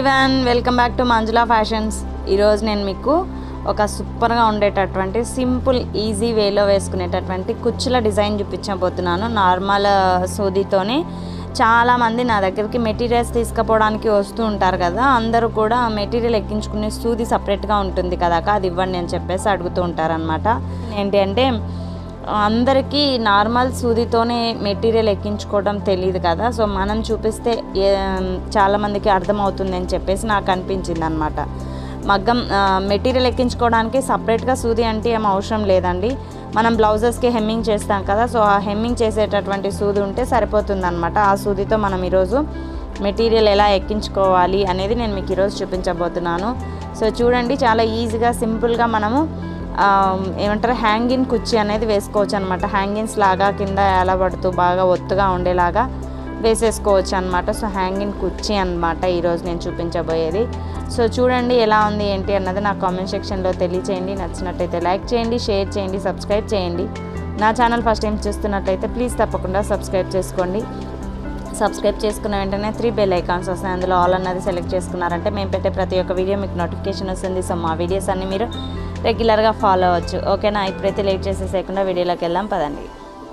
everyone welcome back to Manjula fashions ఈరోజు నేను మీకు ఒక సూపర్గా ఉండేటటువంటి సింపుల్ ఈజీ వేలో వేసుకునేటటువంటి కుచ్చుల డిజైన్ చూపించబోతున్నాను నార్మల్ సూదితోనే చాలామంది నా దగ్గరికి మెటీరియల్స్ తీసుకుపోవడానికి వస్తూ ఉంటారు కదా అందరూ కూడా మెటీరియల్ ఎక్కించుకునే సూది సపరేట్గా ఉంటుంది కదా అక్క, అది ఇవ్వండి అని చెప్పేసి అడుగుతూ ఉంటారనమాట ఏంటి అంటే అందరికీ నార్మల్ సూదితోనే మెటీరియల్ ఎక్కించుకోవడం తెలియదు కదా సో మనం చూపిస్తే ఏ- చాలామందికి అర్థమవుతుంది అని చెప్పేసి నాకు అనిపించింది అనమాట మగ్గం ఆ, మెటీరియల్ ఎక్కించుకోవడానికి సపరేట్గా సూది అంటే ఏం అవసరం లేదండి మనం బ్లౌజెస్కి హెమ్మింగ్ చేస్తాం కదా సో ఆ హెమ్మింగ్ చేసేటటువంటి సూది ఉంటే సరిపోతుంది అనమాట ఆ సూదితో మనం ఈరోజు మెటీరియల్ ఎలా ఎక్కించుకోవాలి అనేది నేను మీకు ఈరోజు చూపించబోతున్నాను సో చూడండి చాలా ఈజీగా సింపుల్గా మనము ఆ, ఏమంటారు హ్యాంగిన్ కుర్చీ అనేది వేసుకోవచ్చు అనమాట హ్యాంగిన్స్ లాగా కింద ఎలా పడుతూ బాగా ఒత్తుగా ఉండేలాగా వేసేసుకోవచ్చు అనమాట సో హ్యాంగిన్ కుర్చీ అనమాట ఈరోజు నేను చూపించబోయేది సో చూడండి ఎలా ఉంది ఏంటి అన్నది నా కామెంట్ సెక్షన్లో తెలియచేయండి నచ్చినట్టయితే లైక్ చేయండి షేర్ చేయండి సబ్స్క్రైబ్ చేయండి నా ఛానల్ ఫస్ట్ టైం చూస్తున్నట్లయితే ప్లీజ్ తప్పకుండా సబ్స్క్రైబ్ చేసుకోండి సబ్స్క్రైబ్ చేసుకున్న వెంటనే త్రీ బెల్ ఐకాన్స్ వస్తాయి అందులో ఆల్ అన్నది సెలెక్ట్ చేసుకున్నారంటే మేము పెట్టే ప్రతి ఒక్క వీడియో మీకు నోటిఫికేషన్ వస్తుంది సో మా వీడియోస్ అన్ని మీరు రెగ్యులర్గా ఫాలో అవ్వచ్చు ఓకేనా ఇప్పుడైతే లేట్ చేసేసేయకుండా వీడియోలోకి వెళ్దాం పదండి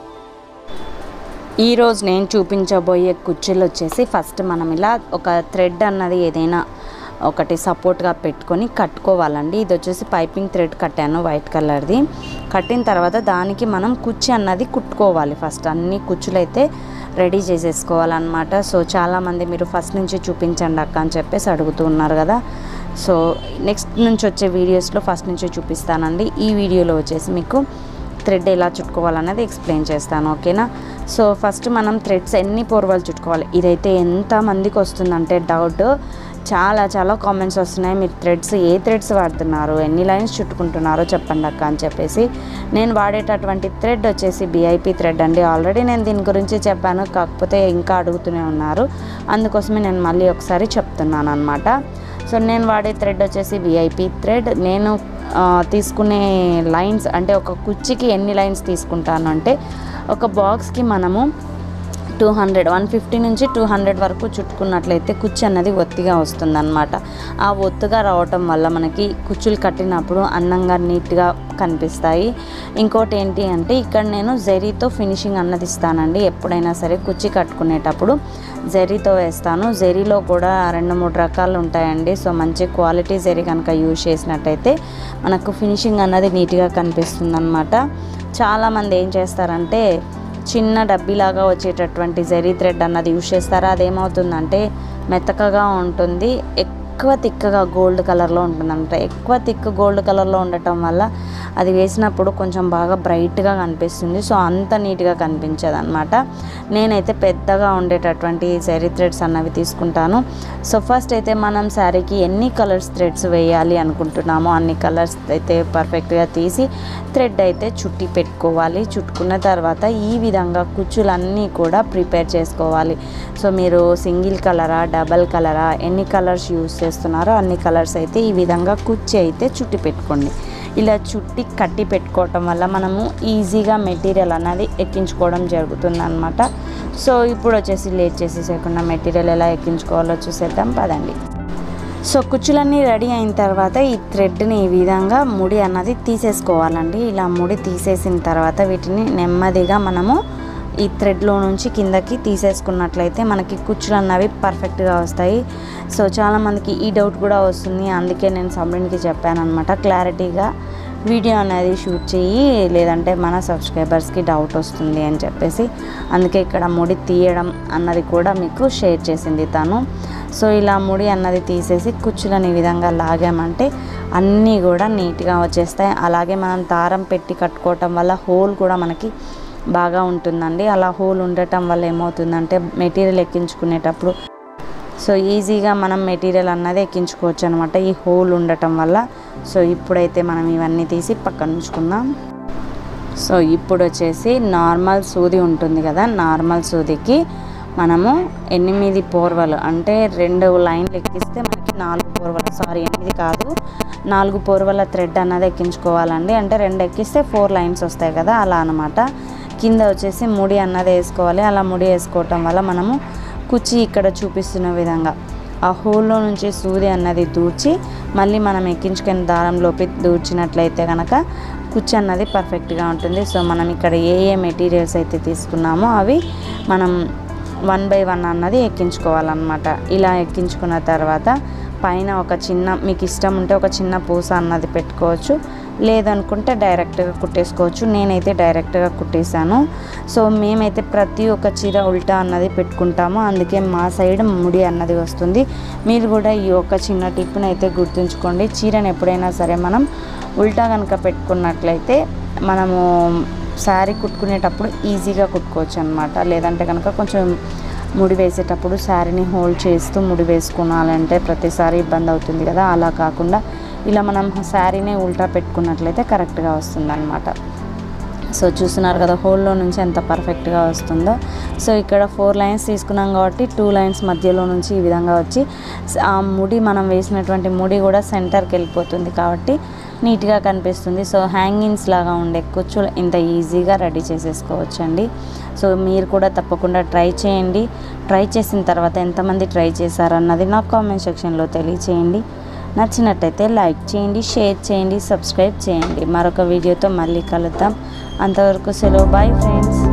ఈరోజు నేను చూపించబోయే కుర్చీలు వచ్చేసి ఫస్ట్ మనం ఇలా ఒక థ్రెడ్ అన్నది ఏదైనా ఒకటి సపోర్ట్గా పెట్టుకొని కట్టుకోవాలండి ఇది వచ్చేసి పైపింగ్ థ్రెడ్ కట్టాను వైట్ కలర్ది కట్టిన తర్వాత దానికి మనం కుర్చీ అన్నది కుట్టుకోవాలి ఫస్ట్ అన్ని కుచ్చులు అయితే రెడీ చేసేసుకోవాలన్నమాట సో చాలామంది మీరు ఫస్ట్ నుంచి చూపించండి అక్క అని చెప్పేసి అడుగుతూ ఉన్నారు కదా సో నెక్స్ట్ నుంచి వచ్చే వీడియోస్లో ఫస్ట్ నుంచి చూపిస్తానండి ఈ వీడియోలో వచ్చేసి మీకు థ్రెడ్ ఎలా చుట్టుకోవాలనేది ఎక్స్ప్లెయిన్ చేస్తాను ఓకేనా సో ఫస్ట్ మనం థ్రెడ్స్ ఎన్ని పొరవలు చుట్టుకోవాలి ఇదైతే ఎంత మందికి వస్తుందంటే డౌట్ చాలా చాలా కామెంట్స్ వస్తున్నాయి మీరు థ్రెడ్స్ ఏ థ్రెడ్స్ వాడుతున్నారు ఎన్ని లైన్స్ చుట్టుకుంటున్నారో చెప్పండి అక్క అని చెప్పేసి నేను వాడేటటువంటి థ్రెడ్ వచ్చేసి బిఐపి థ్రెడ్ అండి ఆల్రెడీ నేను దీని గురించి చెప్పాను కాకపోతే ఇంకా అడుగుతూనే ఉన్నారు అందుకోసమే నేను మళ్ళీ ఒకసారి చెప్తున్నాను అనమాట సో నేను వాడే థ్రెడ్ వచ్చేసి విఐపి థ్రెడ్ నేను ఆ, తీసుకునే లైన్స్ అంటే ఒక కుర్చీకి ఎన్ని లైన్స్ తీసుకుంటాను అంటే ఒక బాక్స్కి మనము టూ హండ్రెడ్ వన్ ఫిఫ్టీ నుంచి టూ హండ్రెడ్ వరకు చుట్టుకున్నట్లయితే కుర్చీ అన్నది ఒత్తిగా వస్తుందన్నమాట ఆ ఒత్తుగా రావటం వల్ల మనకి కుచ్చులు కట్టినప్పుడు అందంగా నీట్గా కనిపిస్తాయి ఇంకోటి ఏంటి అంటే ఇక్కడ నేను జెరీతో ఫినిషింగ్ అన్నది ఇస్తానండి ఎప్పుడైనా సరే కుర్చీ కట్టుకునేటప్పుడు జెరీతో వేస్తాను జెరీలో కూడా రెండు మూడు రకాలు ఉంటాయండి సో మంచి క్వాలిటీ జెరీ కనుక యూజ్ చేసినట్టయితే మనకు ఫినిషింగ్ అన్నది నీట్గా కనిపిస్తుంది అనమాట చాలామంది ఏం చేస్తారంటే చిన్న డబ్బీలాగా వచ్చేటటువంటి జరీ థ్రెడ్ అన్నది యూజ్ చేస్తారా అదేమవుతుందంటే మెత్తకగా ఉంటుంది ఎక్కువ తిక్కగా గోల్డ్ కలర్లో ఉంటుందంట ఎక్కువ థిక్ గోల్డ్ కలర్లో ఉండటం వల్ల అది వేసినప్పుడు కొంచెం బాగా బ్రైట్గా కనిపిస్తుంది సో అంత నీట్గా కనిపించదు అనమాట నేనైతే పెద్దగా ఉండేటటువంటి జరీ థ్రెడ్స్ అన్నవి తీసుకుంటాను సో ఫస్ట్ అయితే మనం శారీకి ఎన్ని కలర్స్ థ్రెడ్స్ వేయాలి అనుకుంటున్నామో అన్ని కలర్స్ అయితే పర్ఫెక్ట్గా తీసి థ్రెడ్ అయితే చుట్టి పెట్టుకోవాలి చుట్టుకున్న తర్వాత ఈ విధంగా కుచ్చులన్నీ కూడా ప్రిపేర్ చేసుకోవాలి సో మీరు సింగిల్ కలరా డబల్ కలరా ఎన్ని కలర్స్ యూస్ చేస్తున్నారో అన్ని కలర్స్ అయితే ఈ విధంగా కుచ్చి అయితే చుట్టి పెట్టుకోండి ఇలా చుట్టి కట్టి పెట్టుకోవటం వల్ల మనము ఈజీగా మెటీరియల్ అన్నది ఎక్కించుకోవడం జరుగుతుంది అనమాట సో ఇప్పుడు వచ్చేసి లేట్ చేసేసేయకుండా మెటీరియల్ ఎలా ఎక్కించుకోవాలో చూసేద్దాం పదండి సో కుచ్చులన్నీ రెడీ అయిన తర్వాత ఈ థ్రెడ్ని ఈ విధంగా ముడి అన్నది తీసేసుకోవాలండి ఇలా ముడి తీసేసిన తర్వాత వీటిని నెమ్మదిగా మనము ఈ థ్రెడ్లో నుంచి కిందకి తీసేసుకున్నట్లయితే మనకి కుచ్చులు అన్నవి పర్ఫెక్ట్గా వస్తాయి సో చాలామందికి ఈ డౌట్ కూడా వస్తుంది అందుకే నేను సబ్రిన్కి చెప్పాను అనమాట క్లారిటీగా వీడియో అనేది షూట్ చేయి లేదంటే మన సబ్స్క్రైబర్స్కి డౌట్ వస్తుంది అని చెప్పేసి అందుకే ఇక్కడ ముడి తీయడం అన్నది కూడా మీకు షేర్ చేసింది తను సో ఇలా ముడి అన్నది తీసేసి కుచ్చులను ఈ విధంగా లాగామంటే అన్నీ కూడా నీట్గా వచ్చేస్తాయి అలాగే మనం దారం పెట్టి కట్టుకోవటం వల్ల హోల్ కూడా మనకి బాగా ఉంటుందండి అలా హోల్ ఉండటం వల్ల ఏమవుతుందంటే మెటీరియల్ ఎక్కించుకునేటప్పుడు సో ఈజీగా మనం మెటీరియల్ అన్నది ఎక్కించుకోవచ్చు అనమాట ఈ హోల్ ఉండటం వల్ల సో ఇప్పుడైతే మనం ఇవన్నీ తీసి పక్కన ఉంచుకుందాం సో ఇప్పుడు వచ్చేసి నార్మల్ సూది ఉంటుంది కదా నార్మల్ సూదికి మనము ఎనిమిది పోర్వలు అంటే రెండు లైన్లు ఎక్కిస్తే మనకి నాలుగు పోర్వలు సారీ ఎనిమిది కాదు నాలుగు పోర్వల థ్రెడ్ అన్నది ఎక్కించుకోవాలండి అంటే రెండు ఎక్కిస్తే ఫోర్ లైన్స్ వస్తాయి కదా అలా అనమాట కింద వచ్చేసి ముడి అన్నది వేసుకోవాలి అలా ముడి వేసుకోవటం వల్ల మనము కుర్చీ ఇక్కడ చూపిస్తున్న విధంగా ఆ హోల్లో నుంచి సూది అన్నది దూర్చి మళ్ళీ మనం ఎక్కించుకుని దారంలోకి దూర్చినట్లయితే కనుక కుచ్చు అన్నది పర్ఫెక్ట్గా ఉంటుంది సో మనం ఇక్కడ ఏ ఏ మెటీరియల్స్ అయితే తీసుకున్నామో అవి మనం వన్ బై వన్ అన్నది ఎక్కించుకోవాలన్నమాట ఇలా ఎక్కించుకున్న తర్వాత పైన ఒక చిన్న మీకు ఇష్టం ఉంటే ఒక చిన్న పూస అన్నది పెట్టుకోవచ్చు లేదనుకుంటే డైరెక్ట్గా కుట్టేసుకోవచ్చు నేనైతే డైరెక్ట్గా కుట్టేశాను సో మేమైతే ప్రతి ఒక్క చీర ఉల్టా అన్నది పెట్టుకుంటాము అందుకే మా సైడ్ ముడి అన్నది వస్తుంది మీరు కూడా ఈ ఒక్క చిన్న టిప్ని అయితే గుర్తుంచుకోండి చీరను ఎప్పుడైనా సరే మనం ఉల్టా కనుక పెట్టుకున్నట్లయితే మనము శారీ కుట్టుకునేటప్పుడు ఈజీగా కుట్టుకోవచ్చు అనమాట లేదంటే కనుక కొంచెం ముడి వేసేటప్పుడు శారీని హోల్డ్ చేస్తూ ముడి వేసుకోవాలంటే ప్రతిసారి ఇబ్బంది అవుతుంది కదా అలా కాకుండా ఇలా మనం శారీని ఉల్టా పెట్టుకున్నట్లయితే కరెక్ట్గా వస్తుంది అనమాట సో చూస్తున్నారు కదా హోల్లో నుంచి ఎంత పర్ఫెక్ట్గా వస్తుందో సో ఇక్కడ ఫోర్ లైన్స్ తీసుకున్నాం కాబట్టి టూ లైన్స్ మధ్యలో నుంచి ఈ విధంగా వచ్చి ఆ ముడి మనం వేసినటువంటి ముడి కూడా సెంటర్కి వెళ్ళిపోతుంది కాబట్టి నీట్గా కనిపిస్తుంది సో హ్యాంగింగ్స్ లాగా ఉండే కుచ్చులు ఇంత ఈజీగా రెడీ చేసేసుకోవచ్చు అండి సో మీరు కూడా తప్పకుండా ట్రై చేయండి ట్రై చేసిన తర్వాత ఎంతమంది ట్రై చేశారన్నది నాకు కామెంట్ సెక్షన్లో తెలియచేయండి నచ్చినట్టయితే లైక్ చేయండి షేర్ చేయండి సబ్స్క్రైబ్ చేయండి మరొక వీడియోతో మళ్ళీ కలుద్దాం అంతవరకు సెలవు బాయ్ ఫ్రెండ్స్